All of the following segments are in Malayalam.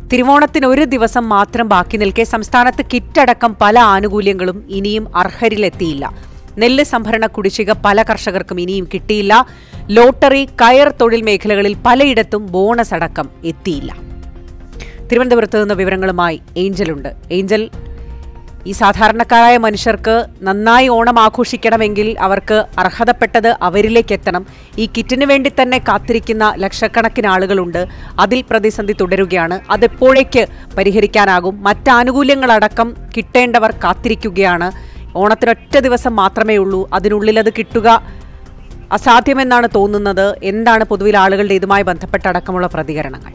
തിരുവോണത്തിന് ഒരു ദിവസം മാത്രം ബാക്കി നിൽക്കെ സംസ്ഥാനത്ത് കിറ്റടക്കം പല ആനുകൂല്യങ്ങളും ഇനിയും അർഹരിലെത്തിയില്ല നെല്ല് സംഭരണ കുടിശ്ശിക പല കർഷകർക്കും ഇനിയും കിട്ടിയില്ല ലോട്ടറി കയർ തൊഴിൽ മേഖലകളിൽ പലയിടത്തും ബോണസ് അടക്കം എത്തിയില്ല തിരുവനന്തപുരത്ത് നിന്ന് വിവരങ്ങളുമായി ഏഞ്ചലുണ്ട് ഏഞ്ചൽ ഈ സാധാരണക്കാരായ മനുഷ്യർക്ക് നന്നായി ഓണം ആഘോഷിക്കണമെങ്കിൽ അവർക്ക് അർഹതപ്പെട്ടത് അവരിലേക്ക് എത്തണം ഈ കിറ്റിന് വേണ്ടി തന്നെ കാത്തിരിക്കുന്ന ലക്ഷക്കണക്കിന് ആളുകളുണ്ട് അതിൽ പ്രതിസന്ധി തുടരുകയാണ് അതെപ്പോഴേക്ക് പരിഹരിക്കാനാകും മറ്റാനുകൂല്യങ്ങളടക്കം കിട്ടേണ്ടവർ കാത്തിരിക്കുകയാണ് ഓണത്തിനൊറ്റ ദിവസം മാത്രമേ ഉള്ളൂ അതിനുള്ളിൽ അത് കിട്ടുക അസാധ്യമെന്നാണ് തോന്നുന്നത് എന്താണ് പൊതുവിൽ ആളുകളുടെ ഇതുമായി ബന്ധപ്പെട്ട അടക്കമുള്ള പ്രതികരണങ്ങൾ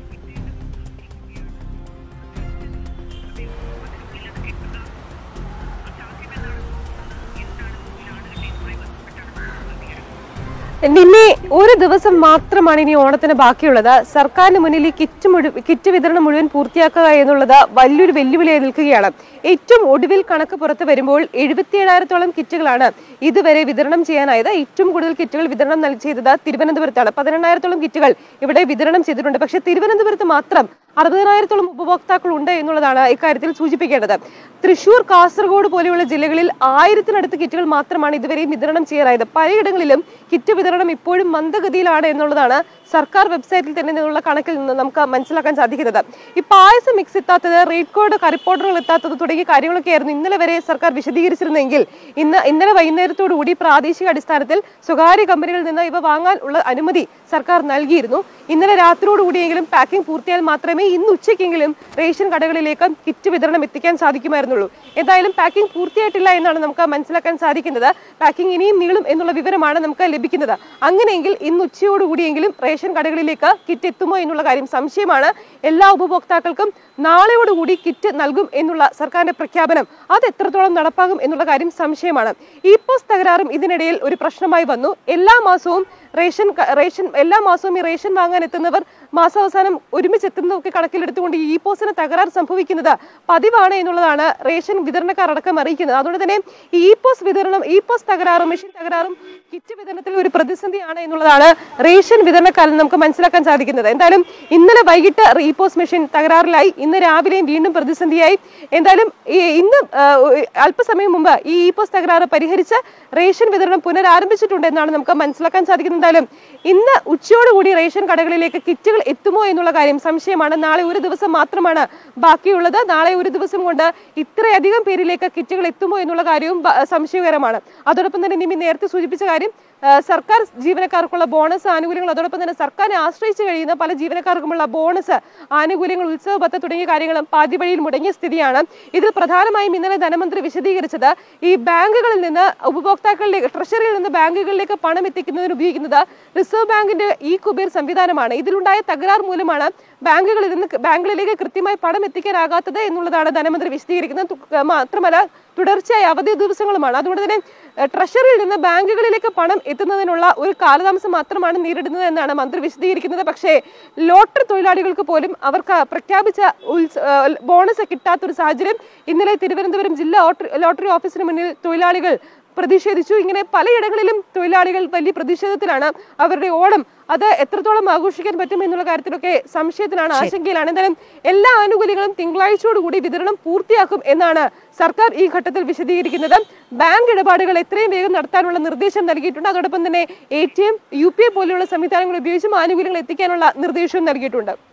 നിന്നെ ഒരു ദിവസം മാത്രമാണ് ഇനി ഓണത്തിന് ബാക്കിയുള്ളത് സർക്കാരിന് മുന്നിൽ ഈ കിറ്റ് മുഴു- കിറ്റ് വിതരണം മുഴുവൻ പൂർത്തിയാക്കുക എന്നുള്ളത് വലിയൊരു വെല്ലുവിളിയായി നിൽക്കുകയാണ് ഏറ്റവും ഒടുവിൽ കണക്ക് പുറത്തു വരുമ്പോൾ എഴുപത്തിയേഴായിരത്തോളം കിറ്റുകളാണ് ഇതുവരെ വിതരണം ചെയ്യാനായത് ഏറ്റവും കൂടുതൽ കിറ്റുകൾ വിതരണം നൽ- ചെയ്തത് തിരുവനന്തപുരത്താണ് പതിനെണ്ണായിരത്തോളം കിറ്റുകൾ ഇവിടെ വിതരണം ചെയ്തിട്ടുണ്ട് പക്ഷേ തിരുവനന്തപുരത്ത് മാത്രം അറുപതിനായിരത്തോളം ഉപഭോക്താക്കൾ ഉണ്ട് എന്നുള്ളതാണ് ഇക്കാര്യത്തിൽ സൂചിപ്പിക്കേണ്ടത് തൃശൂർ കാസർഗോഡ് പോലെയുള്ള ജില്ലകളിൽ ആയിരത്തിനടുത്ത് കിറ്റുകൾ മാത്രമാണ് ഇതുവരെയും വിതരണം ചെയ്യാനായത് പലയിടങ്ങളിലും കിറ്റ് വിതരണം ഇപ്പോഴും മന്ദഗതിയിലാണ് എന്നുള്ളതാണ് സർക്കാർ വെബ്സൈറ്റിൽ തന്നെ നിന്നുള്ള കണക്കിൽ നിന്ന് നമുക്ക് മനസ്സിലാക്കാൻ സാധിക്കുന്നത് ഈ പായസം മിക്സ് എത്താത്തത് റേറ്റ് കോഡ് കറിപ്പോർഡറുകൾ എത്താത്തത് തുടങ്ങിയ കാര്യങ്ങളൊക്കെ ആയിരുന്നു ഇന്നലെ വരെ സർക്കാർ വിശദീകരിച്ചിരുന്നെങ്കിൽ ഇന്ന് ഇന്നലെ വൈകുന്നേരത്തോടു കൂടി പ്രാദേശിക അടിസ്ഥാനത്തിൽ സ്വകാര്യ കമ്പനികളിൽ നിന്ന് ഇവ വാങ്ങാൻ ഉള്ള അനുമതി സർക്കാർ നൽകിയിരുന്നു ഇന്നലെ രാത്രിയോടുകൂടിയെങ്കിലും പാക്കിംഗ് പൂർത്തിയാൽ മാത്രമേ ഇന്ന് ഉച്ചയ്ക്കെങ്കിലും റേഷൻ കടകളിലേക്ക് കിറ്റ് വിതരണം എത്തിക്കാൻ സാധിക്കുമായിരുന്നുള്ളൂ എന്തായാലും പാക്കിംഗ് പൂർത്തിയായിട്ടില്ല എന്നാണ് നമുക്ക് മനസ്സിലാക്കാൻ സാധിക്കുന്നത് പാക്കിംഗ് ഇനിയും നീളും എന്നുള്ള വിവരമാണ് നമുക്ക് ലഭിക്കുന്നത് അങ്ങനെയെങ്കിൽ ഇന്ന് ഉച്ചയോടുകൂടിയെങ്കിലും റേഷൻ കടകളിലേക്ക് കിറ്റ് എത്തുമോ എന്നുള്ള കാര്യം സംശയമാണ് എല്ലാ ഉപഭോക്താക്കൾക്കും നാളെയോടുകൂടി കിറ്റ് നൽകും എന്നുള്ള സർക്കാരിന്റെ പ്രഖ്യാപനം അത് എത്രത്തോളം നടപ്പാകും എന്നുള്ള കാര്യം സംശയമാണ് ഈ പോസ്റ്റ് തകരാറും ഇതിനിടയിൽ ഒരു പ്രശ്നമായി വന്നു എല്ലാ മാസവും റേഷൻ ക- റേഷൻ എല്ലാ മാസവും ഈ റേഷൻ വാങ്ങാൻ എത്തുന്നവർ മാസാവസാനം ഒരുമിച്ച് എത്തുന്നതൊക്കെ കണക്കിലെടുത്തുകൊണ്ട് ഈ പോസ്റ്റിന് തകരാർ സംഭവിക്കുന്നത് പതിവാണ് എന്നുള്ളതാണ് റേഷൻ വിതരണക്കാർ അടക്കം അറിയിക്കുന്നത് അതുകൊണ്ട് തന്നെ ഈ പോസ്റ്റ് വിതരണം ഈ പോസ്റ്റ് തകരാറും മെഷീൻ തകരാറും കിറ്റ് വിതരണത്തിൽ ഒരു പ്രതിസന്ധിയാണ് എന്നുള്ളതാണ് റേഷൻ വിതരണക്കാരിൽ നമുക്ക് മനസ്സിലാക്കാൻ സാധിക്കുന്നത് എന്തായാലും ഇന്നലെ വൈകിട്ട് ഈ പോസ്റ്റ് മെഷീൻ തകരാറിലായി ഇന്ന് രാവിലെയും വീണ്ടും പ്രതിസന്ധിയായി എന്തായാലും ഈ ഇന്ന് ആ, അല്പസമയം മുമ്പ് ഈ ഇ പോസ്റ്റ് തകരാറ് പരിഹരിച്ച് റേഷൻ വിതരണം പുനരാരംഭിച്ചിട്ടുണ്ട് എന്നാണ് നമുക്ക് മനസ്സിലാക്കാൻ സാധിക്കുന്നത് എന്തായാലും ഇന്ന് ഉച്ചയോടുകൂടി റേഷൻ കടകളിലേക്ക് കിറ്റുകൾ എത്തുമോ എന്നുള്ള കാര്യം സംശയമാണ് നാളെ ഒരു ദിവസം മാത്രമാണ് ബാക്കിയുള്ളത് നാളെ ഒരു ദിവസം കൊണ്ട് ഇത്രയധികം പേരിലേക്ക് കിറ്റുകൾ എത്തുമോ എന്നുള്ള കാര്യവും ബ- സംശയകരമാണ് അതോടൊപ്പം തന്നെ നിമി നേരത്തെ സൂചിപ്പിച്ച കാര്യം ആ, സർക്കാർ ജീവനക്കാർക്കുള്ള ബോണസ് ആനുകൂല്യങ്ങൾ അതോടൊപ്പം തന്നെ സർക്കാരിനെ ആശ്രയിച്ച് കഴിയുന്ന പല ജീവനക്കാർക്കുമുള്ള ബോണസ് ആനുകൂല്യങ്ങൾ ഉത്സവ ബത്ത തുടങ്ങിയ കാര്യങ്ങളും പാതി വഴിയിൽ മുടങ്ങിയ സ്ഥിതിയാണ് ഇതിൽ പ്രധാനമായും ഇന്നലെ ധനമന്ത്രി വിശദീകരിച്ചത് ഈ ബാങ്കുകളിൽ നിന്ന് ഉപഭോക്താക്കളിലേക്ക് ട്രഷറിയിൽ നിന്ന് ബാങ്കുകളിലേക്ക് പണം എത്തിക്കുന്നതിന് ഉപയോഗിക്കുന്നത് റിസർവ് ബാങ്കിന്റെ ഈ കുബേർ സംവിധാനമാണ് ഇതിലുണ്ടായ തകരാർ മൂലമാണ് ബാങ്കുകളിൽ നിന്ന് ബാങ്കുകളിലേക്ക് കൃത്യമായി പണം എത്തിക്കാനാകാത്തത് എന്നുള്ളതാണ് ധനമന്ത്രി വിശദീകരിക്കുന്നത് തു- മാത്രമല്ല തുടർച്ചയായ അവധി ദിവസങ്ങളുമാണ് അതുകൊണ്ട് തന്നെ ഏഹ്, ട്രഷറിയിൽ നിന്ന് ബാങ്കുകളിലേക്ക് പണം എത്തുന്നതിനുള്ള ഒരു കാലതാമസം മാത്രമാണ് നേരിടുന്നത് എന്നാണ് മന്ത്രി വിശദീകരിക്കുന്നത് പക്ഷേ ലോട്ടറി തൊഴിലാളികൾക്ക് പോലും അവർക്ക് പ്രഖ്യാപിച്ച ഉത്സ- ഏഹ്, ബോണസ് കിട്ടാത്തൊരു സാഹചര്യം ഇന്നലെ തിരുവനന്തപുരം ജില്ലാ ലോട്ടറി- ലോട്ടറി ഓഫീസിന് മുന്നിൽ തൊഴിലാളികൾ പ്രതിഷേധിച്ചു ഇങ്ങനെ പലയിടങ്ങളിലും തൊഴിലാളികൾ വലിയ പ്രതിഷേധത്തിലാണ് അവരുടെ ഓണം അത് എത്രത്തോളം ആഘോഷിക്കാൻ പറ്റും എന്നുള്ള കാര്യത്തിലൊക്കെ സംശയത്തിലാണ് ആശങ്കയിലാണ് എന്തായാലും എല്ലാ ആനുകൂല്യങ്ങളും തിങ്കളാഴ്ചയോടുകൂടി വിതരണം പൂർത്തിയാക്കും എന്നാണ് സർക്കാർ ഈ ഘട്ടത്തിൽ വിശദീകരിക്കുന്നത് ബാങ്ക് ഇടപാടുകൾ എത്രയും വേഗം നടത്താനുള്ള നിർദ്ദേശം നൽകിയിട്ടുണ്ട് അതോടൊപ്പം തന്നെ A T M U P I പോലെയുള്ള സംവിധാനങ്ങൾ ഉപയോഗിച്ചും ആനുകൂല്യങ്ങൾ എത്തിക്കാനുള്ള നിർദ്ദേശവും നൽകിയിട്ടുണ്ട്